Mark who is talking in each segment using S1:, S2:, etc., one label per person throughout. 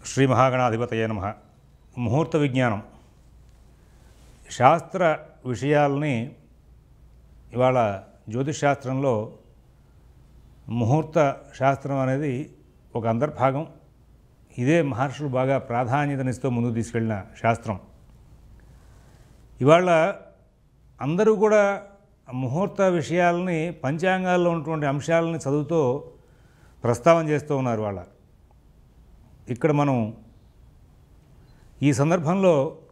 S1: శ్రీ మహాగణాధిపతయ నమ ముహూర్త విజ్ఞానం శాస్త్ర విషయాల్ని ఇవాళ జ్యోతిష్ శాస్త్రంలో ముహూర్త శాస్త్రం అనేది ఒక అంతర్భాగం ఇదే మహర్షులు బాగా ప్రాధాన్యతనిస్తూ ముందుకు తీసుకెళ్ళిన శాస్త్రం ఇవాళ అందరూ కూడా ముహూర్త విషయాలని పంచాంగాల్లో ఉన్నటువంటి అంశాలని చదువుతూ ప్రస్తావన చేస్తూ ఉన్నారు వాళ్ళ ఇక్కడ మనం ఈ సందర్భంలో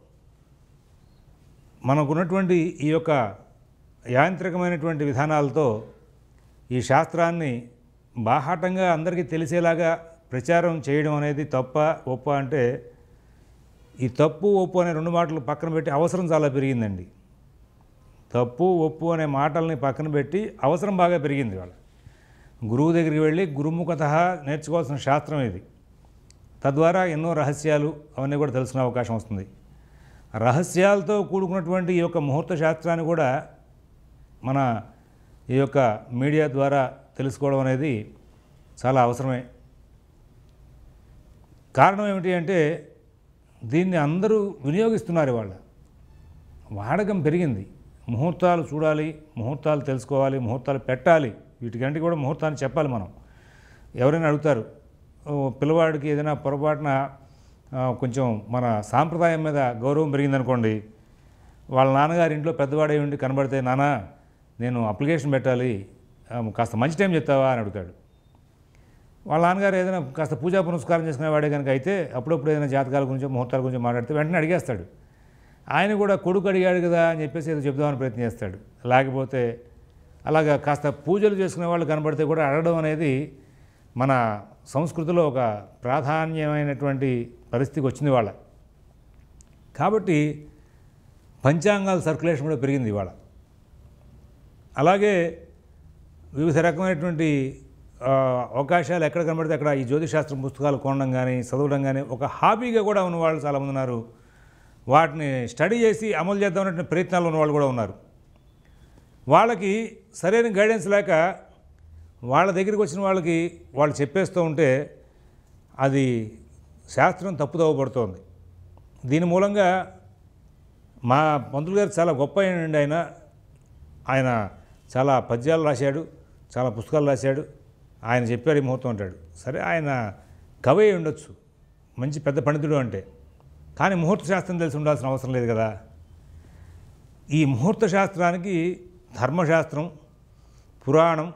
S1: మనకున్నటువంటి ఈ యొక్క యాంత్రికమైనటువంటి విధానాలతో ఈ శాస్త్రాన్ని బాహాటంగా అందరికీ తెలిసేలాగా ప్రచారం చేయడం అనేది తప్ప ఒప్ప అంటే ఈ తప్పు ఒప్పు అనే రెండు మాటలు పక్కన పెట్టి అవసరం చాలా పెరిగిందండి తప్పు ఒప్పు అనే మాటల్ని పక్కన పెట్టి అవసరం బాగా పెరిగింది వాళ్ళ గురువు దగ్గరికి వెళ్ళి గురుముఖత నేర్చుకోవాల్సిన శాస్త్రం ఇది తద్వారా ఎన్నో రహస్యాలు అవన్నీ కూడా తెలుసుకునే అవకాశం వస్తుంది రహస్యాలతో కూడుకున్నటువంటి ఈ యొక్క ముహూర్త శాస్త్రాన్ని కూడా మన ఈ యొక్క మీడియా ద్వారా తెలుసుకోవడం అనేది చాలా అవసరమే కారణం ఏమిటి అంటే దీన్ని అందరూ వినియోగిస్తున్నారు ఇవాళ వాడకం పెరిగింది ముహూర్తాలు చూడాలి ముహూర్తాలు తెలుసుకోవాలి ముహూర్తాలు పెట్టాలి వీటికంటే కూడా ముహూర్తాన్ని చెప్పాలి మనం ఎవరైనా అడుగుతారు ఓ పిల్లవాడికి ఏదైనా పొరపాటున ఆ, కొంచెం మన సాంప్రదాయం మీద గౌరవం పెరిగిందనుకోండి వాళ్ళ నాన్నగారి ఇంట్లో పెద్దవాడే ఉండి కనబడితే నాన్న నేను అప్లికేషన్ పెట్టాలి ఆ, కాస్త మంచి టైం చెప్తావా అని అడుగుతాడు వాళ్ళ నాన్నగారు ఏదైనా కాస్త పూజా పునస్కారం చేసుకునేవాడే కనుక అయితే అప్పుడప్పుడు ఏదైనా జాతకాల గురించి ముహూర్తాల గురించి మాట్లాడితే వెంటనే అడిగేస్తాడు ఆయన కూడా కొడుకు అడిగాడు కదా అని చెప్పేసి ఏదో చెప్దామని ప్రయత్నం చేస్తాడు లేకపోతే అలాగా కాస్త పూజలు చేసుకునే వాళ్ళు కనబడితే కూడా అడగడం అనేది మన సంస్కృతిలో ఒక ప్రాధాన్యమైనటువంటి పరిస్థితికి వచ్చింది వాళ్ళ కాబట్టి పంచాంగాల సర్క్యులేషన్ కూడా పెరిగింది ఇవాళ అలాగే వివిధ రకమైనటువంటి ఆ, అవకాశాలు ఎక్కడ కనబడితే అక్కడ ఈ జ్యోతిశాస్త్రం పుస్తకాలు కొనడం కానీ చదవడం కానీ ఒక హాబీగా కూడా ఉన్న వాళ్ళు చాలామంది ఉన్నారు వాటిని స్టడీ చేసి అమలు చేద్దామనే ప్రయత్నాలు ఉన్న వాళ్ళు కూడా ఉన్నారు వాళ్ళకి సరైన గైడెన్స్ లేక వాళ్ళ దగ్గరికి వచ్చిన వాళ్ళకి వాళ్ళు చెప్పేస్తూ ఉంటే అది శాస్త్రం తప్పుదోవ పడుతోంది దీని మూలంగా మా పంతులు గారు చాలా గొప్ప అయినండి ఆయన ఆయన చాలా పద్యాలు రాశాడు చాలా పుస్తకాలు రాశాడు ఆయన చెప్పాడు ఈ ముహూర్తం అంటాడు సరే ఆయన కవి అయి ఉండొచ్చు మంచి పెద్ద పండితుడు అంటే కానీ ముహూర్త శాస్త్రం తెలిసి ఉండాల్సిన అవసరం లేదు కదా ఈ ముహూర్త శాస్త్రానికి ధర్మశాస్త్రం పురాణం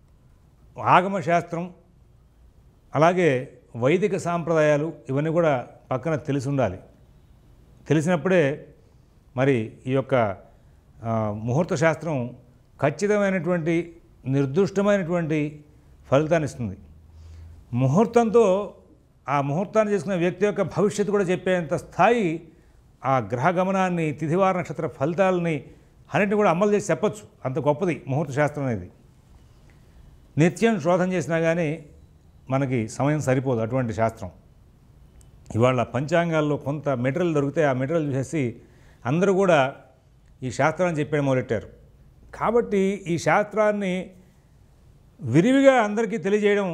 S1: ఆగమ శాస్త్రం అలాగే వైదిక సాంప్రదాయాలు ఇవన్నీ కూడా పక్కన తెలిసి ఉండాలి తెలిసినప్పుడే మరి ఈ యొక్క ఆ, ముహూర్త శాస్త్రం ఖచ్చితమైనటువంటి నిర్దిష్టమైనటువంటి ఫలితాన్ని ఇస్తుంది ముహూర్తంతో ఆ ముహూర్తాన్ని చేసుకునే వ్యక్తి యొక్క భవిష్యత్తు కూడా చెప్పేంత స్థాయి ఆ గ్రహ గమనాన్ని తిథివార నక్షత్ర ఫలితాలని అన్నింటిని కూడా అమలు చేసి చెప్పచ్చు అంత గొప్పది ముహూర్త శాస్త్రం అనేది నిత్యం శోధన చేసినా కానీ మనకి సమయం సరిపోదు అటువంటి శాస్త్రం ఇవాళ పంచాంగాల్లో కొంత మెటీరియల్ దొరికితే ఆ మెటీరియల్ చూసేసి అందరూ కూడా ఈ శాస్త్రాన్ని చెప్పేయడం మొదలెట్టారు కాబట్టి ఈ శాస్త్రాన్ని విరివిగా అందరికీ తెలియజేయడం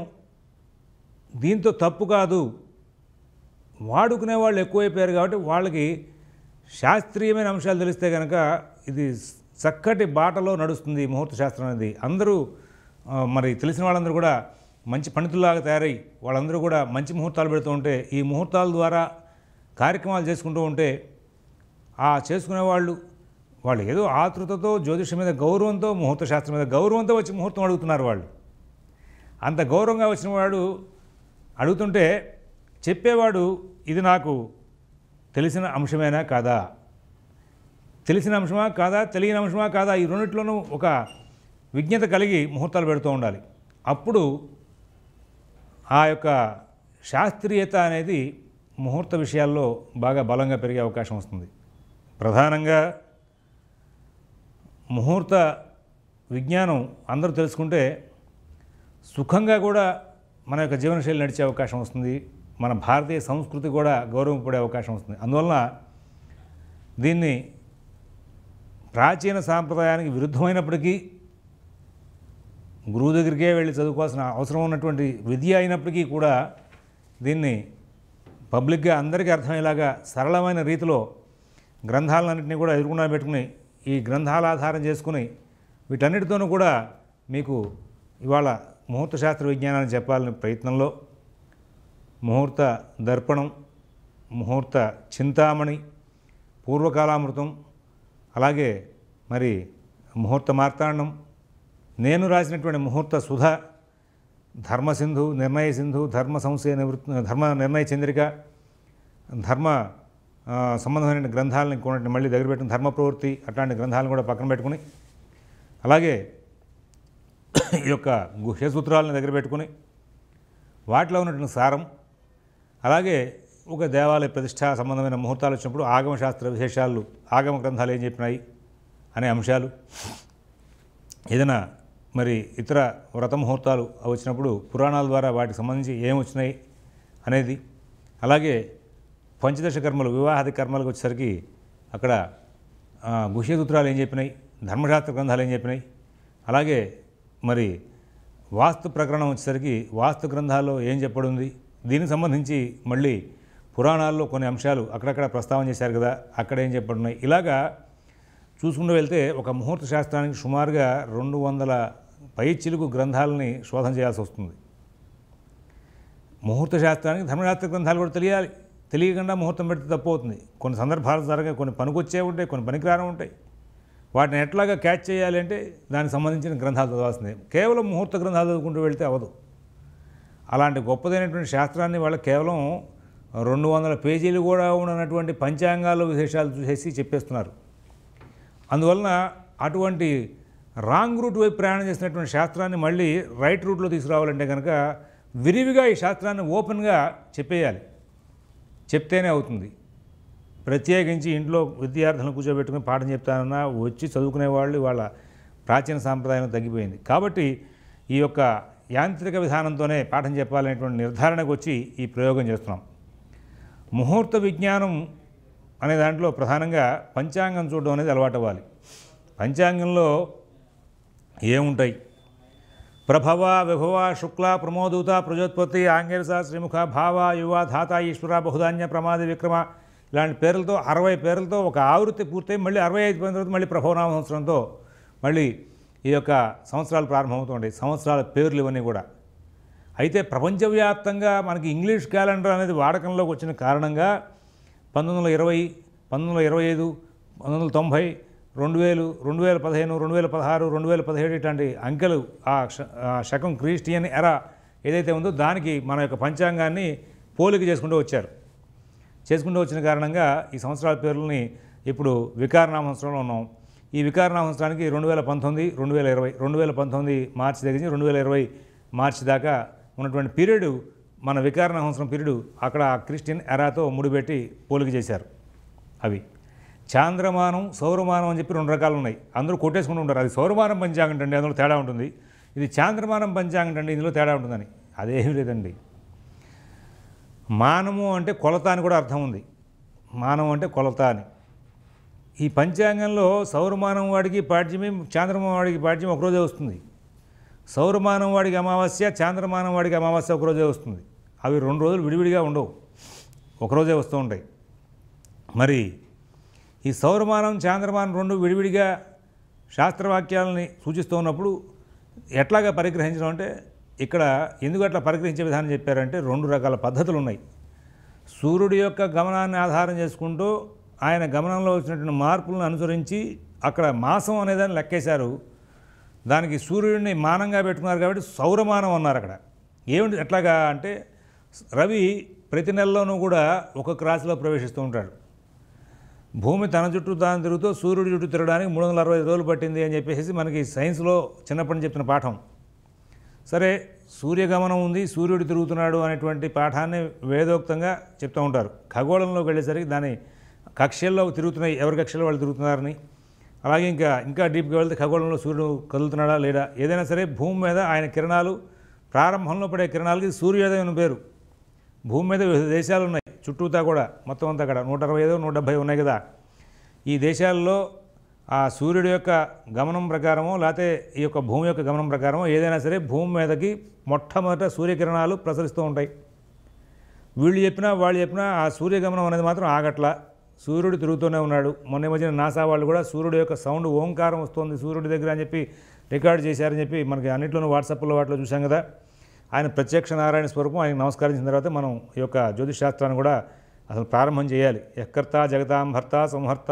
S1: దీంతో తప్పు కాదు వాడుకునే వాళ్ళు ఎక్కువైపోయారు కాబట్టి వాళ్ళకి శాస్త్రీయమైన అంశాలు తెలిస్తే కనుక ఇది చక్కటి బాటలో నడుస్తుంది ఈ ముహూర్త శాస్త్రం అనేది అందరూ ఆ, మరి తెలిసిన వాళ్ళందరూ కూడా మంచి పండితుల్లాగా తయారై వాళ్ళందరూ కూడా మంచి ముహూర్తాలు పెడుతూ ఉంటే ఈ ముహూర్తాల ద్వారా కార్యక్రమాలు చేసుకుంటూ ఉంటే ఆ చేసుకునే వాళ్ళు వాళ్ళు ఏదో ఆతృతతో జ్యోతిషం మీద గౌరవంతో ముహూర్త శాస్త్రం మీద గౌరవంతో వచ్చి ముహూర్తం అడుగుతున్నారు వాళ్ళు అంత గౌరవంగా వచ్చిన వాడు అడుగుతుంటే చెప్పేవాడు ఇది నాకు తెలిసిన అంశమేనా కాదా తెలిసిన అంశమా కాదా తెలియని అంశమా కాదా ఈ రెండిట్లోనూ ఒక విజ్ఞత కలిగి ముహూర్తాలు పెడుతూ ఉండాలి అప్పుడు ఆ యొక్క శాస్త్రీయత అనేది ముహూర్త విషయాల్లో బాగా బలంగా పెరిగే అవకాశం వస్తుంది ప్రధానంగా ముహూర్త విజ్ఞానం అందరూ తెలుసుకుంటే సుఖంగా కూడా మన యొక్క జీవనశైలి నడిచే అవకాశం వస్తుంది మన భారతీయ సంస్కృతి కూడా గౌరవపడే అవకాశం వస్తుంది అందువలన దీన్ని ప్రాచీన సాంప్రదాయానికి విరుద్ధమైనప్పటికీ గురువు దగ్గరికే వెళ్ళి చదువుకోవాల్సిన అవసరం ఉన్నటువంటి విద్య అయినప్పటికీ కూడా దీన్ని పబ్లిక్గా అందరికీ అర్థమయ్యేలాగా సరళమైన రీతిలో గ్రంథాలన్నింటినీ కూడా ఎదుర్కొన్నా పెట్టుకుని ఈ గ్రంథాల ఆధారం చేసుకుని వీటన్నిటితోనూ కూడా మీకు ఇవాళ ముహూర్త శాస్త్ర విజ్ఞానాన్ని చెప్పాలనే ప్రయత్నంలో ముహూర్త దర్పణం ముహూర్త చింతామణి పూర్వకాలామృతం అలాగే మరి ముహూర్త మార్తాండం నేను రాసినటువంటి ముహూర్త సుధ ధర్మసింధు నిర్ణయ సింధు ధర్మ సంశయ నివృత్తి ధర్మ నిర్ణయ చంద్రిక ధర్మ ఆ, సంబంధమైన గ్రంథాలను ఇంకొన్ని మళ్ళీ దగ్గర పెట్టిన ధర్మ ప్రవృత్తి అట్లాంటి గ్రంథాలను కూడా పక్కన పెట్టుకుని అలాగే ఈ యొక్క గుహ్య సూత్రాలను దగ్గర పెట్టుకుని వాటిలో ఉన్నటువంటి సారం అలాగే ఒక దేవాలయ ప్రతిష్ట సంబంధమైన ముహూర్తాలు వచ్చినప్పుడు ఆగమ శాస్త్ర విశేషాలు ఆగమ గ్రంథాలు ఏం చెప్పినాయి అనే అంశాలు ఏదైనా మరి ఇతర వ్రత ముహూర్తాలు వచ్చినప్పుడు పురాణాల ద్వారా వాటికి సంబంధించి ఏం వచ్చినాయి అనేది అలాగే పంచదశ కర్మలు వివాహాది కర్మలకు వచ్చేసరికి అక్కడ ఆ, గుహ్య సూత్రాలు ఏం చెప్పినాయి ధర్మశాస్త్ర గ్రంథాలు ఏం చెప్పినాయి అలాగే మరి వాస్తు ప్రకరణం వచ్చేసరికి వాస్తు గ్రంథాల్లో ఏం చెప్పడుంది దీనికి సంబంధించి మళ్ళీ పురాణాల్లో కొన్ని అంశాలు అక్కడక్కడ ప్రస్తావన చేశారు కదా అక్కడ ఏం చెప్పడున్నాయి ఇలాగా చూసుకుంటూ వెళ్తే ఒక ముహూర్త శాస్త్రానికి సుమారుగా రెండు వందల పై చిలుకు గ్రంథాలని శోధన చేయాల్సి వస్తుంది ముహూర్త శాస్త్రానికి ధర్మశాస్త్ర గ్రంథాలు కూడా తెలియాలి తెలియకుండా ముహూర్తం పెడితే తప్పు అవుతుంది కొన్ని సందర్భాలు జరగా కొన్ని పనికొచ్చే ఉంటాయి కొన్ని పనికిరాని ఉంటాయి వాటిని ఎట్లాగా క్యాచ్ చేయాలి అంటే దానికి సంబంధించిన గ్రంథాలు చదవాల్సిందే కేవలం ముహూర్త గ్రంథాలు చదువుకుంటూ వెళ్తే అవ్వదు అలాంటి గొప్పదైనటువంటి శాస్త్రాన్ని వాళ్ళు కేవలం రెండు వందల పేజీలు కూడా ఉన్నటువంటి పంచాంగాలు విశేషాలు చూసేసి చెప్పేస్తున్నారు అందువలన అటువంటి రాంగ్ రూట్ వైపు ప్రయాణం చేసినటువంటి శాస్త్రాన్ని మళ్ళీ రైట్ రూట్లో తీసుకురావాలంటే కనుక విరివిగా ఈ శాస్త్రాన్ని ఓపెన్గా చెప్పేయాలి చెప్తేనే అవుతుంది ప్రత్యేకించి ఇంట్లో విద్యార్థులను కూర్చోబెట్టుకుని పాఠం చెప్తానన్నా వచ్చి చదువుకునే వాళ్ళు వాళ్ళ ప్రాచీన సాంప్రదాయం తగ్గిపోయింది కాబట్టి ఈ యొక్క యాంత్రిక విధానంతోనే పాఠం చెప్పాలనేటువంటి నిర్ధారణకు వచ్చి ఈ ప్రయోగం చేస్తున్నాం ముహూర్త విజ్ఞానం అనే దాంట్లో ప్రధానంగా పంచాంగం చూడడం అనేది అలవాటు అవ్వాలి పంచాంగంలో ఏముంటాయి ప్రభవ విభవ శుక్ల ప్రమోదూత ప్రజోత్పత్తి ఆంగేరస శ్రీముఖ భావ యువ ధాత ఈశ్వర బహుధాన్య ప్రమాద విక్రమ ఇలాంటి పేర్లతో అరవై పేర్లతో ఒక ఆవృత్తి పూర్తయి మళ్ళీ అరవై ఐదు పోయిన తర్వాత మళ్ళీ ప్రభవనామ సంవత్సరంతో మళ్ళీ ఈ యొక్క సంవత్సరాలు ప్రారంభమవుతుంటాయి సంవత్సరాల పేర్లు ఇవన్నీ కూడా అయితే ప్రపంచవ్యాప్తంగా మనకి ఇంగ్లీష్ క్యాలెండర్ అనేది వాడకంలోకి వచ్చిన కారణంగా పంతొమ్మిది వందల ఇరవై పంతొమ్మిది వందల ఇరవై ఐదు పంతొమ్మిది వందల తొంభై రెండు వేలు రెండు వేల పదిహేను రెండు వేల పదహారు రెండు వేల పదిహేడు ఇట్లాంటి అంకెలు ఆ శ- ఆ శకం క్రిస్టియన్ ఎరా ఏదైతే ఉందో దానికి మన యొక్క పంచాంగాన్ని పోలిక చేసుకుంటూ వచ్చారు చేసుకుంటూ వచ్చిన కారణంగా ఈ సంవత్సరాల పేర్లని ఇప్పుడు వికారనామ సంవత్సరంలో ఉన్నాం ఈ వికారనామ సంవత్సరానికి రెండు వేల పంతొమ్మిది రెండు వేల ఇరవై రెండు వేల పంతొమ్మిది మార్చి దగ్గర నుంచి రెండు వేల ఇరవై మార్చి దాకా ఉన్నటువంటి పీరియడ్ మన వికారనామ సంవత్సరం పీరియడ్ అక్కడ ఆ క్రిస్టియన్ ఎరాతో ముడిపెట్టి పోలిక చేశారు అవి చాంద్రమానం సౌరమానం అని చెప్పి రెండు రకాలు ఉన్నాయి అందరూ కొట్టేసుకుంటూ ఉంటారు అది సౌరమానం పంచాంగం అండి అందులో తేడా ఉంటుంది ఇది చాంద్రమానం పంచాంగం అండి ఇందులో తేడా ఉంటుందని అదేమీ లేదండి మానము అంటే కొలత అని కూడా అర్థం ఉంది మానం అంటే కొలత అని ఈ పంచాంగంలో సౌరమానం వాడికి పాడ్యమి చాంద్రమానం వాడికి పాడ్యం ఒకరోజే వస్తుంది సౌరమానం వాడికి అమావాస్య చాంద్రమానం వాడికి అమావాస్య ఒకరోజే వస్తుంది అవి రెండు రోజులు విడివిడిగా ఉండవు ఒకరోజే వస్తూ ఉంటాయి మరి ఈ సౌరమానం చాంద్రమానం రెండు విడివిడిగా శాస్త్రవాక్యాలని సూచిస్తూ ఉన్నప్పుడు ఎట్లాగా పరిగ్రహించడం అంటే ఇక్కడ ఎందుకు అట్లా పరిగ్రహించే విధానం చెప్పారంటే రెండు రకాల పద్ధతులు ఉన్నాయి సూర్యుడి యొక్క గమనాన్ని ఆధారం చేసుకుంటూ ఆయన గమనంలో వచ్చినటువంటి మార్పులను అనుసరించి అక్కడ మాసం అనేదాన్ని లెక్కేశారు దానికి సూర్యుడిని మానంగా పెట్టుకున్నారు కాబట్టి సౌరమానం అన్నారు అక్కడ ఏమిటి ఎట్లాగా అంటే రవి ప్రతి నెలలోనూ కూడా ఒక్కొక్క రాశిలో ప్రవేశిస్తూ ఉంటాడు భూమి తన చుట్టూ తాను తిరుగుతూ సూర్యుడి చుట్టూ తిరగడానికి మూడు వందల అరవై రోజులు పట్టింది అని చెప్పేసి మనకి సైన్స్లో చిన్నప్పటి నుంచి చెప్తున్న పాఠం సరే సూర్యగమనం ఉంది సూర్యుడు తిరుగుతున్నాడు అనేటువంటి పాఠాన్ని వేదోక్తంగా చెప్తూ ఉంటారు ఖగోళంలోకి వెళ్ళేసరికి దాని కక్షల్లో తిరుగుతున్నాయి ఎవరి కక్షలో వాళ్ళు తిరుగుతున్నారని అలాగే ఇంకా ఇంకా డీప్గా వెళ్తే ఖగోళంలో సూర్యుడు కదులుతున్నాడా లేడా ఏదైనా సరే భూమి మీద ఆయన కిరణాలు ప్రారంభంలో పడే కిరణాలకి సూర్యోదయం అని పేరు భూమి మీద వివిధ దేశాలు ఉన్నాయి చుట్టూతా కూడా మొత్తం అంతా కూడా నూట అరవై ఐదు నూట డెబ్భై ఉన్నాయి కదా ఈ దేశాల్లో ఆ సూర్యుడి యొక్క గమనం ప్రకారమో లేకపోతే ఈ యొక్క భూమి యొక్క గమనం ప్రకారమో ఏదైనా సరే భూమి మీదకి మొట్టమొదట సూర్యకిరణాలు ప్రసరిస్తూ ఉంటాయి వీళ్ళు చెప్పినా వాళ్ళు చెప్పినా ఆ సూర్యగమనం అనేది మాత్రం ఆగట్లా సూర్యుడు తిరుగుతూనే ఉన్నాడు మొన్న ఈ మధ్యన నాసా వాళ్ళు కూడా సూర్యుడు యొక్క సౌండ్ ఓంకారం వస్తుంది సూర్యుడి దగ్గర అని చెప్పి రికార్డ్ చేశారని చెప్పి మనకి అన్నింటిలోనూ వాట్సాప్లో వాటిలో చూసాం కదా ఆయన ప్రత్యక్ష నారాయణ స్వరూపం ఆయన నమస్కరించిన తర్వాత మనం ఈ యొక్క జ్యోతిష్ శాస్త్రాన్ని కూడా అసలు ప్రారంభం చేయాలి యకర్త జగతాం భర్త సంహర్త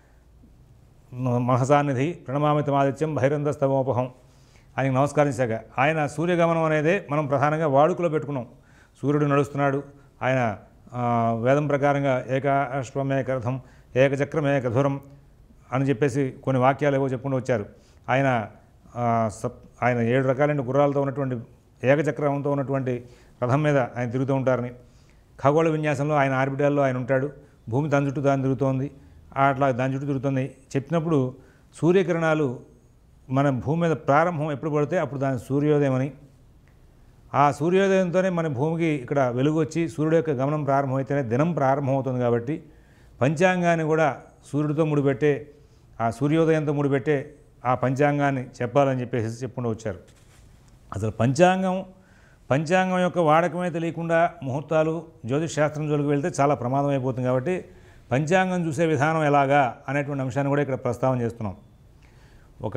S1: మహసానిధి ప్రణమామితమాదిత్యం బహిరంధస్తమోపహం ఆయనకు నమస్కరించాక ఆయన సూర్యగమనం అనేదే మనం ప్రధానంగా వాడుకలో పెట్టుకున్నాం సూర్యుడు నడుస్తున్నాడు ఆయన ఆ, వేదం ప్రకారంగా ఏకాశ్వమేకరథం ఏకచక్రమేకధురం అని చెప్పేసి కొన్ని వాక్యాలు ఏవో చెప్పుకుంటూ వచ్చారు ఆయన ఆ, సప్ ఆయన ఏడు రకాలైన గుర్రాలతో ఉన్నటువంటి ఏకచక్రంతో ఉన్నటువంటి రథం మీద ఆయన తిరుగుతూ ఉంటారని ఖగోళ విన్యాసంలో ఆయన ఆర్బిటాల్లో ఆయన ఉంటాడు భూమి దాని చుట్టూ దాని తిరుగుతోంది అట్లా దాని చుట్టూ తిరుగుతుంది చెప్పినప్పుడు సూర్యకిరణాలు మన భూమి మీద ప్రారంభం ఎప్పుడు పడితే అప్పుడు దాని సూర్యోదయం అని ఆ సూర్యోదయంతోనే మన భూమికి ఇక్కడ వెలుగు వచ్చి సూర్యుడు యొక్క గమనం ప్రారంభమైతేనే దినం ప్రారంభమవుతుంది కాబట్టి పంచాంగాన్ని కూడా సూర్యుడితో ముడిపెట్టే ఆ సూర్యోదయంతో ముడిపెట్టే ఆ పంచాంగాన్ని చెప్పాలని చెప్పేసి చెప్పుకుంటూ వచ్చారు అసలు పంచాంగం పంచాంగం యొక్క వాడకమే తెలియకుండా ముహూర్తాలు జ్యోతిష్ శాస్త్రం జోలికి వెళ్తే చాలా ప్రమాదం అయిపోతుంది కాబట్టి పంచాంగం చూసే విధానం ఎలాగా అనేటువంటి అంశాన్ని కూడా ఇక్కడ ప్రస్తావన చేస్తున్నాం ఒక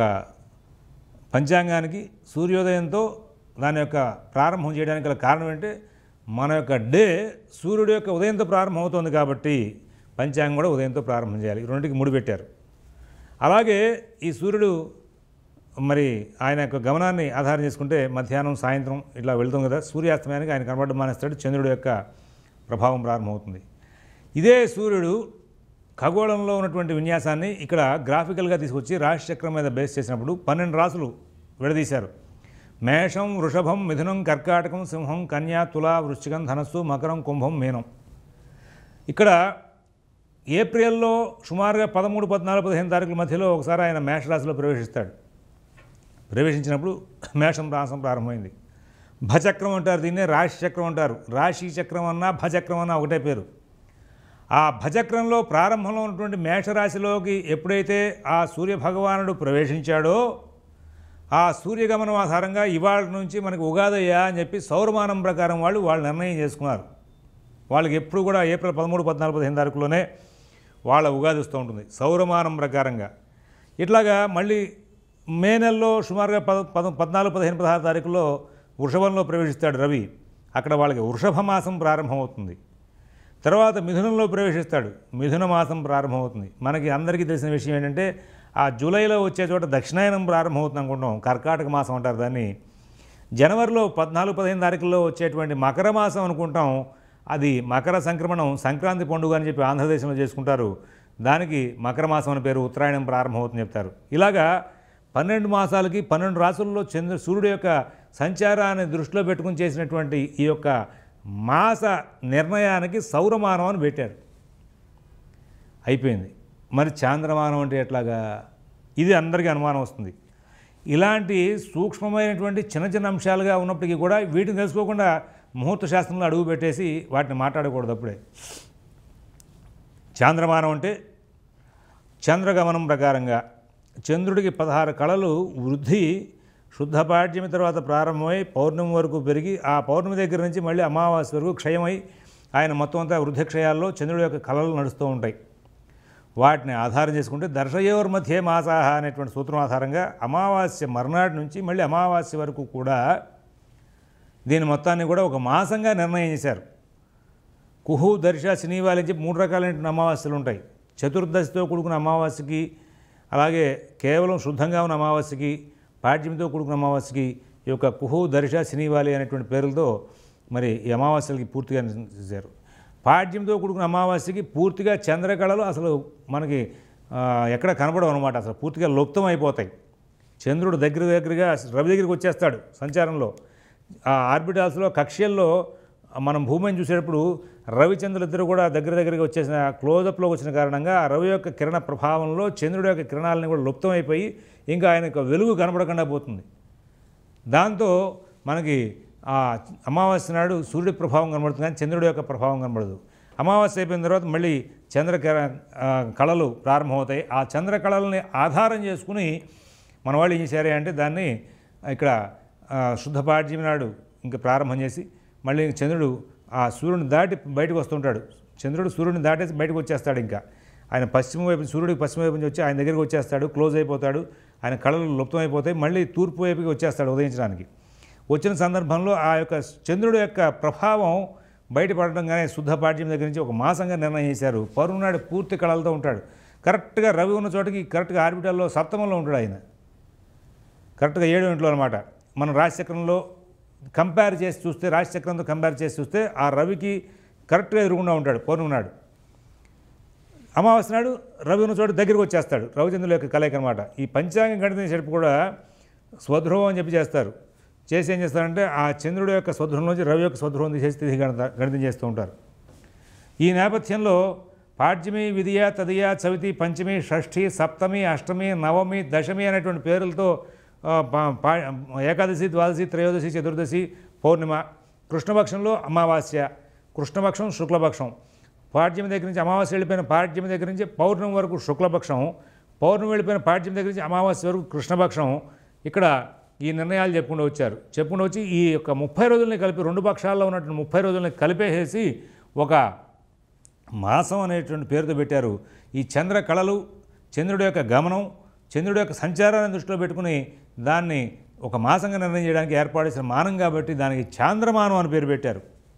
S1: పంచాంగానికి సూర్యోదయంతో దాని యొక్క ప్రారంభం చేయడానికి గల కారణం ఏంటంటే మన యొక్క డే సూర్యుడు యొక్క ఉదయంతో ప్రారంభం అవుతుంది కాబట్టి పంచాంగం కూడా ఉదయంతో ప్రారంభం చేయాలి ఈ రెండింటికి ముడిపెట్టారు అలాగే ఈ సూర్యుడు మరి ఆయన యొక్క గమనాన్ని ఆధారం చేసుకుంటే మధ్యాహ్నం సాయంత్రం ఇట్లా వెళ్తాం కదా సూర్యాస్తమయానికి ఆయన కనబడడం మానేస్తాడు చంద్రుడి యొక్క ప్రభావం ప్రారంభమవుతుంది ఇదే సూర్యుడు ఖగోళంలో ఉన్నటువంటి విన్యాసాన్ని ఇక్కడ గ్రాఫికల్గా తీసుకొచ్చి రాశిచక్రం మీద బేస్ చేసినప్పుడు పన్నెండు రాసులు విడదీశారు మేషం వృషభం మిథునం కర్కాటకం సింహం కన్యా తుల వృశ్చికం ధనస్సు మకరం కుంభం మీనం ఇక్కడ ఏప్రిల్లో సుమారుగా పదమూడు పద్నాలుగు పదిహేను తారీఖుల మధ్యలో ఒకసారి ఆయన మేషరాశిలో ప్రవేశిస్తాడు ప్రవేశించినప్పుడు మేషం రాసం ప్రారంభమైంది భచక్రం అంటారు దీన్నే రాశి చక్రం అంటారు రాశి చక్రం అన్నా భచక్రం అన్నా ఒకటే పేరు ఆ భచక్రంలో ప్రారంభంలో ఉన్నటువంటి మేషరాశిలోకి ఎప్పుడైతే ఆ సూర్య భగవానుడు ప్రవేశించాడో ఆ సూర్యగమనం ఆధారంగా ఇవాళ నుంచి మనకి ఉగాదయ్యా అని చెప్పి సౌరమానం ప్రకారం వాళ్ళు వాళ్ళు నిర్ణయం చేసుకున్నారు వాళ్ళకి ఎప్పుడు కూడా ఏప్రిల్ పదమూడు పద్నాలుగు పదిహేను తారీఖులోనే వాళ్ళ ఉగాది వస్తూ ఉంటుంది సౌరమానం ప్రకారంగా ఇట్లాగా మళ్ళీ మే నెలలో సుమారుగా పద పద పద్నాలుగు పదిహేను పదహారు తారీఖులో వృషభంలో ప్రవేశిస్తాడు రవి అక్కడ వాళ్ళకి వృషభ మాసం ప్రారంభమవుతుంది తర్వాత మిథునంలో ప్రవేశిస్తాడు మిథున మాసం ప్రారంభమవుతుంది మనకి అందరికీ తెలిసిన విషయం ఏంటంటే ఆ జూలైలో వచ్చే చోట దక్షిణాయనం ప్రారంభమవుతుంది అనుకుంటాం కర్కాటక మాసం అంటారు దాన్ని జనవరిలో పద్నాలుగు పదిహేను తారీఖుల్లో వచ్చేటువంటి మకర మాసం అనుకుంటాం అది మకర సంక్రమణం సంక్రాంతి పండుగ అని చెప్పి ఆంధ్రదేశంలో చేసుకుంటారు దానికి మకర మాసం అని పేరు ఉత్తరాయణం ప్రారంభమవుతుంది చెప్తారు ఇలాగా పన్నెండు మాసాలకి పన్నెండు రాసుల్లో చంద్ర సూర్యుడు యొక్క సంచారాన్ని దృష్టిలో పెట్టుకుని చేసినటువంటి ఈ యొక్క మాస నిర్ణయానికి సౌరమానం అని పెట్టారు అయిపోయింది మరి చాంద్రమానం అంటే ఎట్లాగా ఇది అందరికీ అనుమానం వస్తుంది ఇలాంటి సూక్ష్మమైనటువంటి చిన్న చిన్న అంశాలుగా ఉన్నప్పటికీ కూడా వీటిని తెలుసుకోకుండా ముహూర్త శాస్త్రంలో అడుగు పెట్టేసి వాటిని మాట్లాడకూడదు అప్పుడే చాంద్రమానం అంటే చంద్రగమనం ప్రకారంగా చంద్రుడికి పదహారు కళలు వృద్ధి శుద్ధ పాడ్యమి తర్వాత ప్రారంభమై పౌర్ణమి వరకు పెరిగి ఆ పౌర్ణమి దగ్గర నుంచి మళ్ళీ అమావాస్య వరకు క్షయమై ఆయన మొత్తం అంతా వృద్ధి క్షయాల్లో చంద్రుడి యొక్క కళలు నడుస్తూ ఉంటాయి వాటిని ఆధారం చేసుకుంటే దర్శయోర్ మధ్య మాసాహ అనేటువంటి సూత్రం ఆధారంగా అమావాస్య మర్నాటి నుంచి మళ్ళీ అమావాస్య వరకు కూడా దీని మొత్తాన్ని కూడా ఒక మాసంగా నిర్ణయం చేశారు కుహు దర్శ శనివాలి అని చెప్పి మూడు రకాలైన అమావాస్యలు ఉంటాయి చతుర్దశితో కూడుకున్న అమావాస్యకి అలాగే కేవలం శుద్ధంగా ఉన్న అమావాస్యకి పాడ్యంతో కూడుకున్న అమావాస్యకి ఈ యొక్క కుహు దర్శ శనివాలి అనేటువంటి పేర్లతో మరి ఈ అమావాస్యలకి పూర్తిగా చేశారు పాడ్యంతో కూడుకున్న అమావాస్యకి పూర్తిగా చంద్రకళలు అసలు మనకి ఆ, ఎక్కడ కనపడవు అనమాట అసలు పూర్తిగా లుప్తం అయిపోతాయి చంద్రుడు దగ్గర దగ్గరగా రవి దగ్గరికి వచ్చేస్తాడు సంచారంలో ఆ ఆర్బిటాల్స్లో కక్ష్యల్లో మనం భూమిని చూసేటప్పుడు రవిచంద్రులు ఇద్దరు కూడా దగ్గర దగ్గరగా వచ్చేసిన క్లోజప్లో వచ్చిన కారణంగా ఆ రవి యొక్క కిరణ ప్రభావంలో చంద్రుడి యొక్క కిరణాలని కూడా లుప్తం అయిపోయి ఇంకా ఆయన యొక్క వెలుగు కనపడకుండా పోతుంది దాంతో మనకి ఆ అమావాస్య నాడు సూర్యుడి ప్రభావం కనబడుతుంది కానీ చంద్రుడి యొక్క ప్రభావం కనబడదు అమావాస్య అయిపోయిన తర్వాత మళ్ళీ చంద్ర కిర- ఆ, కళలు ప్రారంభమవుతాయి ఆ చంద్ర కళలని ఆధారం చేసుకుని మన వాళ్ళు ఏం చేశారు అంటే దాన్ని ఇక్కడ ఆ, శుద్ధ పాడ్యమి నాడు ఇంకా ప్రారంభం చేసి మళ్ళీ చంద్రుడు ఆ సూర్యుని దాటి బయటకు వస్తుంటాడు చంద్రుడు సూర్యుని దాటేసి బయటకు వచ్చేస్తాడు ఇంకా ఆయన పశ్చిమ వైపు సూర్యుడికి పశ్చిమ వైపు నుంచి వచ్చి ఆయన దగ్గరికి వచ్చేస్తాడు క్లోజ్ అయిపోతాడు ఆయన కళలు లుప్తమైపోతాయి మళ్ళీ తూర్పు వైపుకి వచ్చేస్తాడు ఉదయించడానికి వచ్చిన సందర్భంలో ఆ యొక్క చంద్రుడి యొక్క ప్రభావం బయటపడడంగానే శుద్ధ పాఠ్యం దగ్గర నుంచి ఒక మాసంగా నిర్ణయం చేశారు పౌర్ణనాడు పూర్తి కళలతో ఉంటాడు కరెక్ట్గా రవి ఉన్న చోటకి కరెక్ట్గా ఆర్బిటల్లో సప్తమంలో ఉంటాడు ఆయన కరెక్ట్గా ఏడు ఇంట్లో అనమాట మనం రాశిచక్రంలో కంపేర్ చేసి చూస్తే రాశిచక్రంతో కంపేర్ చేసి చూస్తే ఆ రవికి కరెక్ట్గా ఎదురుగుండా ఉంటాడు పౌర్ణమి నాడు అమావాస్య నాడు రవి ఉన్న చోటు దగ్గరికి వచ్చేస్తాడు రవిచంద్రుల యొక్క కలయిక అనమాట ఈ పంచాంగం గణితం చెప్పి కూడా స్వధ్రువం అని చెప్పి చేస్తారు చేసి ఏం చేస్తారంటే ఆ చంద్రుడు యొక్క స్వధ్రువంలోంచి రవి యొక్క స్వధ్రువం తీసేసి తిథి గణిత గణితం చేస్తూ ఉంటారు ఈ నేపథ్యంలో పాడ్యమి విధియ తదియ చవితి పంచమి షష్ఠి సప్తమి అష్టమి నవమి దశమి అనేటువంటి పేర్లతో ఆ, పా- పా- ఏకాదశి ద్వాదశి త్రయోదశి చతుర్దశి పౌర్ణిమ కృష్ణపక్షంలో అమావాస్య కృష్ణపక్షం శుక్లపక్షం పాడ్యమి దగ్గర నుంచి అమావాస్య వెళ్ళిపోయిన పాడ్యమి దగ్గర నుంచి పౌర్ణమి వరకు శుక్లపక్షం పౌర్ణమి వెళ్ళిపోయిన పాడ్యమి దగ్గర నుంచి అమావాస్య వరకు కృష్ణపక్షం ఇక్కడ ఈ నిర్ణయాలు చెప్పుకుంటూ వచ్చారు చెప్పుకుంటూ వచ్చి ఈ యొక్క ముప్పై రోజుల్ని కలిపి రెండు పక్షాల్లో ఉన్నటువంటి ముప్పై రోజుల్ని కలిపేసేసి ఒక మాసం అనేటువంటి పేరుతో పెట్టారు ఈ చంద్ర కళలు చంద్రుడి యొక్క గమనం చంద్రుడి యొక్క సంచారాన్ని దృష్టిలో పెట్టుకుని దాన్ని ఒక మాసంగా నిర్ణయం చేయడానికి ఏర్పాటు చేసిన మానం కాబట్టి దానికి చాంద్రమానం అని పేరు పెట్టారు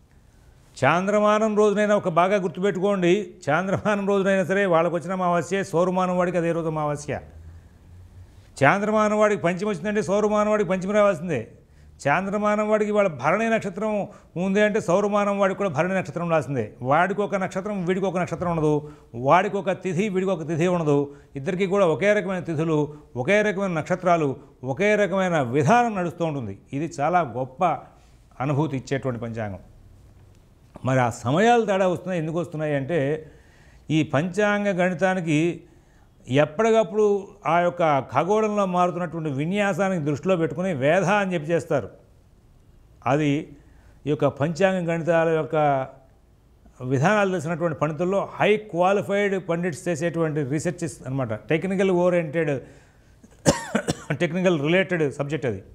S1: చాంద్రమానం రోజునైనా ఒక బాగా గుర్తుపెట్టుకోండి చాంద్రమానం రోజునైనా సరే వాళ్ళకు వచ్చిన అమావాస్య సౌరమానం వాడికి అదే రోజు అమావాస్య చాంద్రమానం వాడికి పంచమి వచ్చిందంటే సౌరమానం వాడికి పంచమి రావాల్సిందే చాంద్రమానం వాడికి వాళ్ళ భరణి నక్షత్రం ఉంది అంటే సౌరమానం వాడికి కూడా భరణి నక్షత్రం రాసిందే వాడికి ఒక నక్షత్రం వీడికి ఒక నక్షత్రం ఉండదు వాడికి ఒక తిథి వీడికి ఒక తిథి ఉండదు ఇద్దరికి కూడా ఒకే రకమైన తిథులు ఒకే రకమైన నక్షత్రాలు ఒకే రకమైన విధానం నడుస్తూ ఉంటుంది ఇది చాలా గొప్ప అనుభూతి ఇచ్చేటువంటి పంచాంగం మరి ఆ సమయాలు తేడా వస్తున్నాయి ఎందుకు వస్తున్నాయి అంటే ఈ పంచాంగ గణితానికి ఎప్పటికప్పుడు ఆ యొక్క ఖగోళంలో మారుతున్నటువంటి విన్యాసానికి దృష్టిలో పెట్టుకుని వేధ అని చెప్పి చేస్తారు అది ఈ యొక్క పంచాంగ గణితాల యొక్క విధానాలు తెలిసినటువంటి పండితుల్లో హై క్వాలిఫైడ్ పండిట్స్ చేసేటువంటి రీసెర్చెస్ అనమాట technical oriented technical related subject అది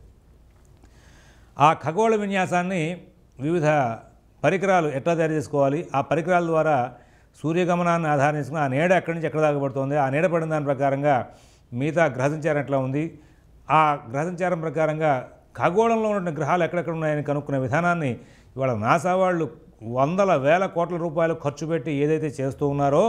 S1: ఆ ఖగోళ విన్యాసాన్ని వివిధ పరికరాలు ఎట్లా తయారు చేసుకోవాలి ఆ పరికరాల ద్వారా సూర్యగమనాన్ని ఆధారం చేసుకుని ఆ నీడ ఎక్కడి నుంచి ఎక్కడ దాకా పడుతుంది ఆ నీడ పడిన దాని ప్రకారంగా మిగతా గ్రహ సంచారం ఎట్లా ఉంది ఆ గ్రహ సంచారం ప్రకారంగా ఖగోళంలో ఉన్న గ్రహాలు ఎక్కడెక్కడ ఉన్నాయని కనుక్కునే విధానాన్ని ఇవాళ నాసా వాళ్ళు వందల వేల కోట్ల రూపాయలు ఖర్చు పెట్టి ఏదైతే చేస్తూ ఉన్నారో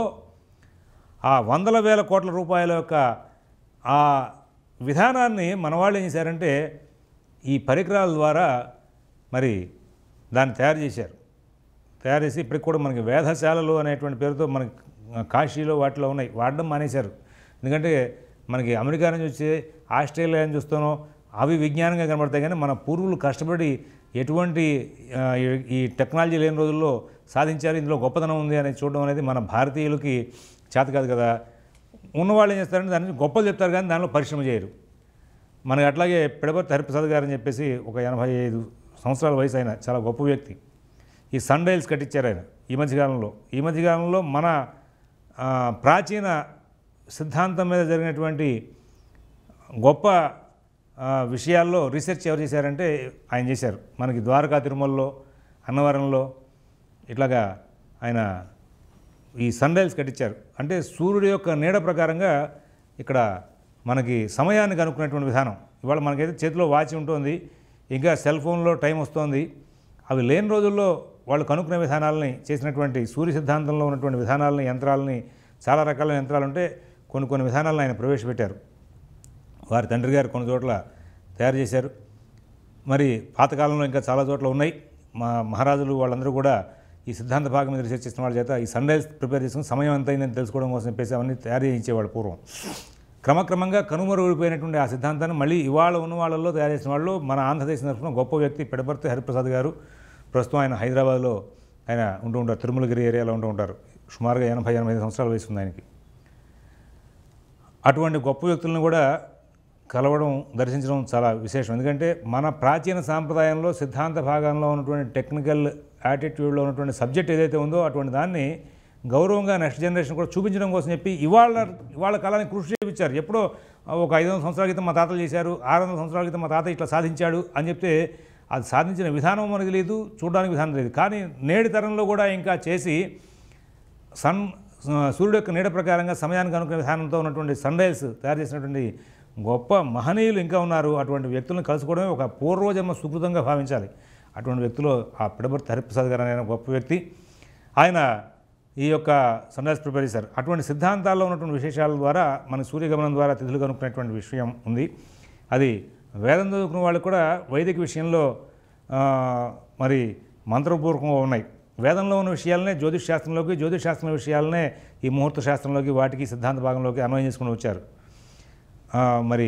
S1: ఆ వందల వేల కోట్ల రూపాయల యొక్క ఆ విధానాన్ని మన వాళ్ళు ఏం చేశారంటే ఈ పరికరాల ద్వారా మరి దాన్ని తయారు చేశారు తయారు చేసి ఇప్పటికి కూడా మనకి వేధశాలలు అనేటువంటి పేరుతో మనకి కాశీలో వాటిలో ఉన్నాయి వాడడం మానేశారు ఎందుకంటే మనకి అమెరికా నుంచి వచ్చి ఆస్ట్రేలియా నుంచి చూస్తానో అవి విజ్ఞానంగా కనబడతాయి కానీ మన పూర్వులు కష్టపడి ఎటువంటి ఆ, ఈ- ఈ టెక్నాలజీ లేని రోజుల్లో సాధించారు ఇందులో గొప్పతనం ఉంది అనేది చూడడం అనేది మన భారతీయులకి చేత కాదు కదా ఉన్నవాళ్ళు ఏం చేస్తారంటే దాని నుంచి గొప్పలు చెప్తారు కానీ దానిలో పరిశ్రమ చేయరు మనకి అట్లాగే పిడపర్తి హరిప్రసాద్ గారు అని చెప్పేసి ఒక ఎనభై ఐదు సంవత్సరాల వయసు ఆయన చాలా గొప్ప వ్యక్తి ఈ సన్ డైల్స్ కట్టించారు ఆయన ఈ మధ్యకాలంలో ఈ మధ్యకాలంలో మన ఆ, ప్రాచీన సిద్ధాంతం మీద జరిగినటువంటి గొప్ప ఆ, విషయాల్లో రీసెర్చ్ ఎవరు చేశారంటే ఆయన చేశారు మనకి ద్వారకా తిరుమలలో అన్నవరంలో ఇట్లాగా ఆయన ఈ సన్ రైల్స్ కట్టించారు అంటే సూర్యుడి యొక్క నీడ ప్రకారంగా ఇక్కడ మనకి సమయాన్ని కనుక్కునేటువంటి విధానం ఇవాళ మనకైతే చేతిలో వాచ్ ఉంటుంది ఇంకా సెల్ ఫోన్లో టైం వస్తుంది అవి లేని రోజుల్లో వాళ్ళు కనుక్కునే విధానాలని చేసినటువంటి సూర్య సిద్ధాంతంలో ఉన్నటువంటి విధానాలని యంత్రాలని చాలా రకాల యంత్రాలు ఉంటే కొన్ని కొన్ని విధానాలను ఆయన ప్రవేశపెట్టారు వారి తండ్రి గారు కొన్ని చోట్ల తయారు చేశారు మరి పాతకాలంలో ఇంకా చాలా చోట్ల ఉన్నాయి మా మహారాజులు వాళ్ళందరూ కూడా ఈ సిద్ధాంత భాగం మీద రీసెర్చ్ చేసిన వాళ్ళ చేత ఈ సన్ రైజ్ ప్రిపేర్ చేసుకుని సమయం ఎంత అయిందని తెలుసుకోవడం కోసం చెప్పేసి అవన్నీ తయారు చేయించేవాళ్ళు పూర్వం క్రమక్రమంగా కనుమరుగైపోయినటువంటి ఆ సిద్ధాంతాన్ని మళ్ళీ ఇవాళ ఉన్న వాళ్ళల్లో తయారు చేసిన వాళ్ళు మన ఆంధ్రదేశం తరఫున గొప్ప వ్యక్తి పిడపర్తి హరిప్రసాద్ గారు ప్రస్తుతం ఆయన హైదరాబాద్లో ఆయన ఉంటూ ఉంటారు తిరుమలగిరి ఏరియాలో ఉంటూ ఉంటారు సుమారుగా ఎనభై ఎనభై ఐదు సంవత్సరాల వయసు ఉంది ఆయనకి అటువంటి గొప్ప వ్యక్తులను కూడా కలవడం దర్శించడం చాలా విశేషం ఎందుకంటే మన ప్రాచీన సాంప్రదాయంలో సిద్ధాంత భాగంలో ఉన్నటువంటి టెక్నికల్ యాటిట్యూడ్లో ఉన్నటువంటి సబ్జెక్ట్ ఏదైతే ఉందో అటువంటి దాన్ని గౌరవంగా నెక్స్ట్ జనరేషన్ కూడా చూపించడం కోసం చెప్పి ఇవాళ ఇవాళ కాలానికి కృషి చేయించారు ఎప్పుడో ఒక ఐదు వందల సంవత్సరాల క్రితం మా తాతలు చేశారు ఆరు వందల సంవత్సరాల క్రితం మా తాత ఇట్లా సాధించాడు అని చెప్తే అది సాధించిన విధానం మనకు తెలియదు చూడడానికి విధానం తెలియదు కానీ నేటి తరంలో కూడా ఇంకా చేసి సన్ సూర్యుడు యొక్క నీడ ప్రకారంగా సమయానికి అనుకునే విధానంతో ఉన్నటువంటి సన్ రైజ్ తయారు చేసినటువంటి గొప్ప మహనీయులు ఇంకా ఉన్నారు అటువంటి వ్యక్తులను కలుసుకోవడమే ఒక పూర్వజన్మ సుకృతంగా భావించాలి అటువంటి వ్యక్తులు ఆ పిడబర్తి హరిప్రసాద్ గారు అనే గొప్ప వ్యక్తి ఆయన ఈ యొక్క సన్ రైజ్ ప్రిపేర్ చేశారు అటువంటి సిద్ధాంతాల్లో ఉన్నటువంటి విశేషాల ద్వారా మన సూర్యగమనం ద్వారా తిథులు కనుక్కునేటువంటి విషయం ఉంది అది వేదం చదువుకున్న వాళ్ళు కూడా వైదిక విషయంలో ఆ, మరి మంత్రపూర్వకంగా ఉన్నాయి వేదంలో ఉన్న విషయాలనే జ్యోతిష్ శాస్త్రంలోకి జ్యోతిష్ శాస్త్రం విషయాలనే ఈ ముహూర్త శాస్త్రంలోకి వాటికి సిద్ధాంత భాగంలోకి అన్వయం చేసుకుని వచ్చారు ఆ, మరి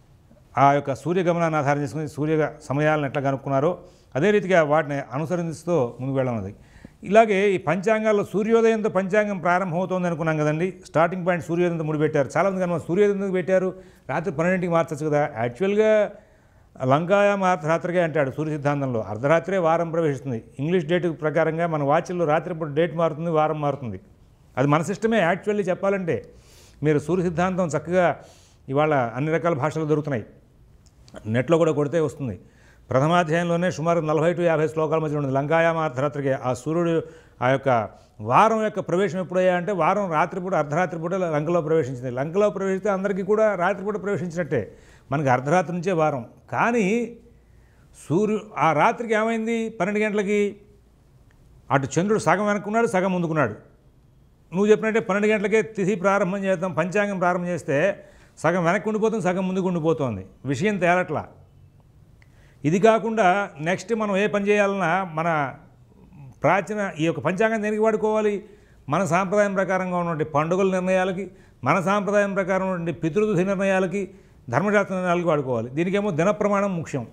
S1: ఆ యొక్క సూర్యగమనాన్ని ఆధారం చేసుకుని సూర్య సమయాలను ఎట్లా కనుక్కున్నారో అదే రీతిగా వాటిని అనుసరిస్తూ ముందుకు వెళ్ళనున్నది ఇలాగే ఈ పంచాంగాల్లో సూర్యోదయంతో పంచాంగం ప్రారంభమవుతోంది అనుకున్నాం కదండి స్టార్టింగ్ పాయింట్ సూర్యోదయంతో ముడిపెట్టారు చాలామంది కనుక సూర్యోదయం ఎందుకు పెట్టారు రాత్రి పన్నెండింటికి మార్చచ్చు కదా యాక్చువల్గా లంకాయ అర్ధరాత్రిగా అంటాడు సూర్య సిద్ధాంతంలో అర్ధరాత్రే వారం ప్రవేశిస్తుంది ఇంగ్లీష్ డేట్ ప్రకారంగా మన వాచ్ల్లో రాత్రిపూట డేట్ మారుతుంది వారం మారుతుంది అది మన సిస్టమే యాక్చువల్లీ చెప్పాలంటే మీరు సూర్య సిద్ధాంతం చక్కగా ఇవాళ అన్ని రకాల భాషలు దొరుకుతున్నాయి నెట్లో కూడా కొడితే వస్తుంది ప్రథమాధ్యాయంలోనే సుమారు నలభై టు యాభై శ్లోకాల మధ్య ఉంది లంకాయామ అర్ధరాత్రికి ఆ సూర్యుడు ఆ యొక్క వారం యొక్క ప్రవేశం ఎప్పుడయ్యా అంటే వారం రాత్రిపూట అర్ధరాత్రి పూట లంకలో ప్రవేశించింది లంకలో ప్రవేశిస్తే అందరికీ కూడా రాత్రిపూట ప్రవేశించినట్టే మనకి అర్ధరాత్రి నుంచే వారం కానీ సూర్యు ఆ రాత్రికి ఏమైంది పన్నెండు గంటలకి అటు చంద్రుడు సగం వెనుకున్నాడు సగం ముందుకున్నాడు నువ్వు చెప్పినట్టే పన్నెండు గంటలకే తిథి ప్రారంభం చేద్దాం పంచాంగం ప్రారంభం చేస్తే సగం వెనక్కి ఉండిపోతుంది సగం ముందుకు ఉండిపోతుంది విషయం తేలట్లా ఇది కాకుండా నెక్స్ట్ మనం ఏ పని చేయాలన్నా మన ప్రాచీన ఈ యొక్క పంచాంగం దేనికి వాడుకోవాలి మన సాంప్రదాయం ప్రకారంగా ఉన్నటువంటి పండుగల నిర్ణయాలకి మన సాంప్రదాయం ప్రకారం ఉన్నటువంటి పితృతిథి నిర్ణయాలకి ధర్మశాస్త్ర నిర్ణయాలకి వాడుకోవాలి దీనికేమో దిన ప్రమాణం ముఖ్యం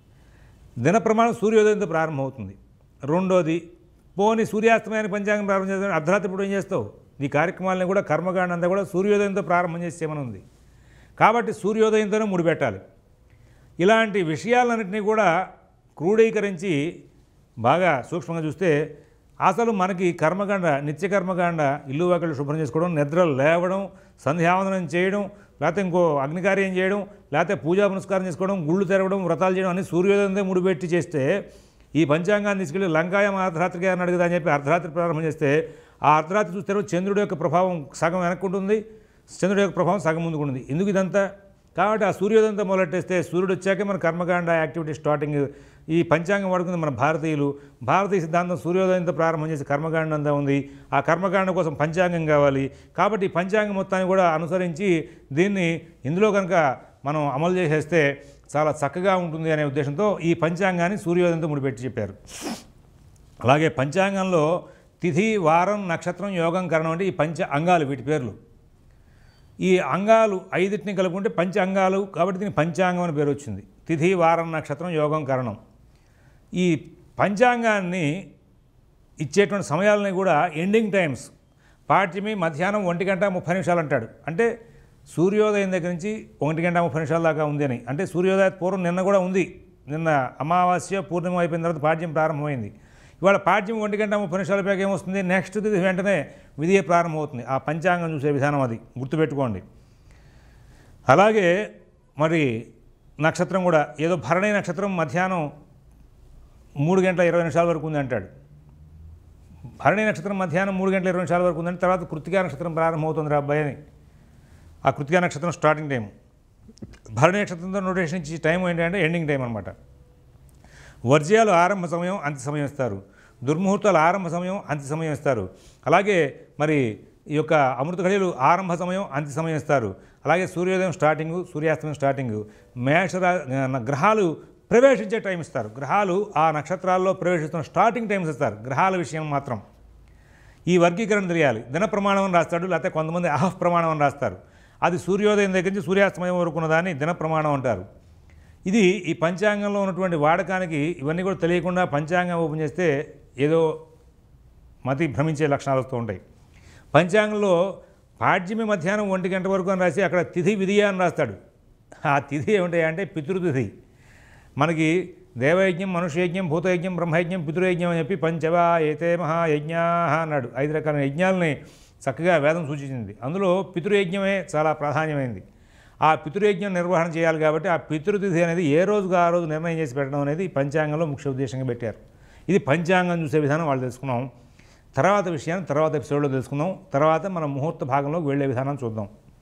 S1: దిన ప్రమాణం సూర్యోదయంతో ప్రారంభమవుతుంది రెండోది పోని సూర్యాస్తమయానికి పంచాంగం ప్రారంభం చేస్తాను అర్ధరాత్రి ఇప్పుడు ఏం చేస్తావు ఈ కార్యక్రమాలని కూడా కర్మకాండ అంతా కూడా సూర్యోదయంతో ప్రారంభం చేసి చేయమని ఉంది కాబట్టి సూర్యోదయంతోనే ముడిపెట్టాలి ఇలాంటి విషయాలన్నింటినీ కూడా క్రోడీకరించి బాగా సూక్ష్మంగా చూస్తే అసలు మనకి కర్మకాండ నిత్య కర్మకాండ ఇల్లు వాకిళ్ళు శుభ్రం చేసుకోవడం నిద్రలు లేవడం సంధ్యావందనం చేయడం లేకపోతే ఇంకో అగ్నికార్యం చేయడం లేకపోతే పూజా పునస్కారం చేసుకోవడం గుళ్ళు తెరవడం వ్రతాలు చేయడం అన్ని సూర్యోదయంతో ముడిపెట్టి చేస్తే ఈ పంచాంగాన్ని తీసుకెళ్ళి లంకాయం అర్ధరాత్రికి అని అడుగుదా అని చెప్పి అర్ధరాత్రి ప్రారంభం చేస్తే ఆ అర్ధరాత్రి చూస్తే చంద్రుడి యొక్క ప్రభావం సగం వెనక్కుంటుంది చంద్రుడి యొక్క ప్రభావం సగం ముందుకు ఉంటుంది ఎందుకు ఇదంతా కాబట్టి ఆ సూర్యోదయంతో మొదలెట్టేస్తే సూర్యుడు వచ్చాకే మన కర్మకాండ యాక్టివిటీ స్టార్టింగ్ ఈ పంచాంగం వాడుకుంది మన భారతీయులు భారతీయ సిద్ధాంతం సూర్యోదయంతో ప్రారంభం చేసి కర్మకాండ అంతా ఉంది ఆ కర్మకాండ కోసం పంచాంగం కావాలి కాబట్టి ఈ పంచాంగం మొత్తాన్ని కూడా అనుసరించి దీన్ని ఇందులో కనుక మనం అమలు చేసేస్తే చాలా చక్కగా ఉంటుంది అనే ఉద్దేశంతో ఈ పంచాంగాన్ని సూర్యోదయంతో ముడిపెట్టి చెప్పారు అలాగే పంచాంగంలో తిథి వారం నక్షత్రం యోగం కరణం అంటే ఈ పంచ అంగాలు వీటి పేర్లు ఈ అంగాలు ఐదింటిని కలుపుకుంటే పంచ అంగాలు కాబట్టి దీనికి పంచాంగం అని పేరు వచ్చింది తిథి వారం నక్షత్రం యోగం కరణం ఈ పంచాంగాన్ని ఇచ్చేటువంటి సమయాలని కూడా ఎండింగ్ టైమ్స్ పాఠ్యమి మధ్యాహ్నం ఒంటి గంట ముప్పై నిమిషాలు అంటాడు అంటే సూర్యోదయం దగ్గర నుంచి ఒంటి గంట ముప్పై నిమిషాల దాకా ఉంది అని అంటే సూర్యోదయ పూర్వం నిన్న కూడా ఉంది నిన్న అమావాస్య పూర్ణిమ అయిపోయిన తర్వాత పాఠ్యం ప్రారంభమైంది ఇవాళ పాఠ్యం ఒంటి గంట ముప్పై నిమిషాల పైకి ఏమొస్తుంది నెక్స్ట్ ఇది వెంటనే విధియే ప్రారంభమవుతుంది ఆ పంచాంగం చూసే విధానం అది గుర్తుపెట్టుకోండి అలాగే మరి నక్షత్రం కూడా ఏదో భరణి నక్షత్రం మధ్యాహ్నం మూడు గంటల ఇరవై నిమిషాల వరకు ఉంది అంటాడు భరణి నక్షత్రం మధ్యాహ్నం మూడు గంటల ఇరవై నిమిషాల వరకు ఉందంటే తర్వాత కృతికా నక్షత్రం ప్రారంభమవుతుంది రా అబ్బాయి అని ఆ కృతికా నక్షత్రం స్టార్టింగ్ టైం భరణి నక్షత్రంతో నోటేషన్ ఇచ్చి టైం ఏంటంటే ఎండింగ్ టైం అనమాట వర్జ్యాలు ఆరంభ సమయం అంత్య సమయం ఇస్తారు దుర్ముహూర్తాలు ఆరంభ సమయం అంత్య సమయం ఇస్తారు అలాగే మరి ఈ యొక్క అమృత ఘడియలు ఆరంభ సమయం అంత్య సమయం ఇస్తారు అలాగే సూర్యోదయం స్టార్టింగు సూర్యాస్తమయం స్టార్టింగు మేషరా గ్రహాలు ప్రవేశించే టైం ఇస్తారు గ్రహాలు ఆ నక్షత్రాల్లో ప్రవేశిస్తున్న స్టార్టింగ్ టైమ్స్ ఇస్తారు గ్రహాల విషయం మాత్రం ఈ వర్గీకరణ తెలియాలి దిన ప్రమాణం అని రాస్తాడు లేకపోతే కొంతమంది అహఫ్ ప్రమాణం అని రాస్తారు అది సూర్యోదయం దగ్గర నుంచి సూర్యాస్తమయం వరకు ఉన్నదాన్ని దిన ప్రమాణం అంటారు ఇది ఈ పంచాంగంలో ఉన్నటువంటి వాడకానికి ఇవన్నీ కూడా తెలియకుండా పంచాంగం ఓపెన్ చేస్తే ఏదో మతి భ్రమించే లక్షణాలు వస్తూ ఉంటాయి పంచాంగంలో పాడ్యమి మధ్యాహ్నం ఒంటి గంట వరకు అని రాసి అక్కడ తిథి విధియ అని రాస్తాడు ఆ తిథి ఏమిటి అంటే పితృతిథి మనకి దేవయజ్ఞం మనుష్యయజ్ఞం భూతయజ్ఞం బ్రహ్మయజ్ఞం పితృయజ్ఞం అని చెప్పి పంచవా ఏతే మహాయజ్ఞా అన్నాడు ఐదు రకాల యజ్ఞాలని చక్కగా వేదం సూచించింది అందులో పితృయజ్ఞమే చాలా ప్రాధాన్యమైంది ఆ పితృయజ్ఞం నిర్వహణ చేయాలి కాబట్టి ఆ పితృతిథి అనేది ఏ రోజుకు ఆ రోజు నిర్ణయం చేసి పెట్టడం అనేది పంచాంగంలో ముఖ్య ఉద్దేశంగా పెట్టారు ఇది పంచాంగం చూసే విధానం వాళ్ళు తెలుసుకున్నాం తర్వాత విషయాన్ని తర్వాత ఎపిసోడ్లో తెలుసుకుందాం తర్వాత మనం ముహూర్త భాగంలోకి వెళ్ళే విధానం చూద్దాం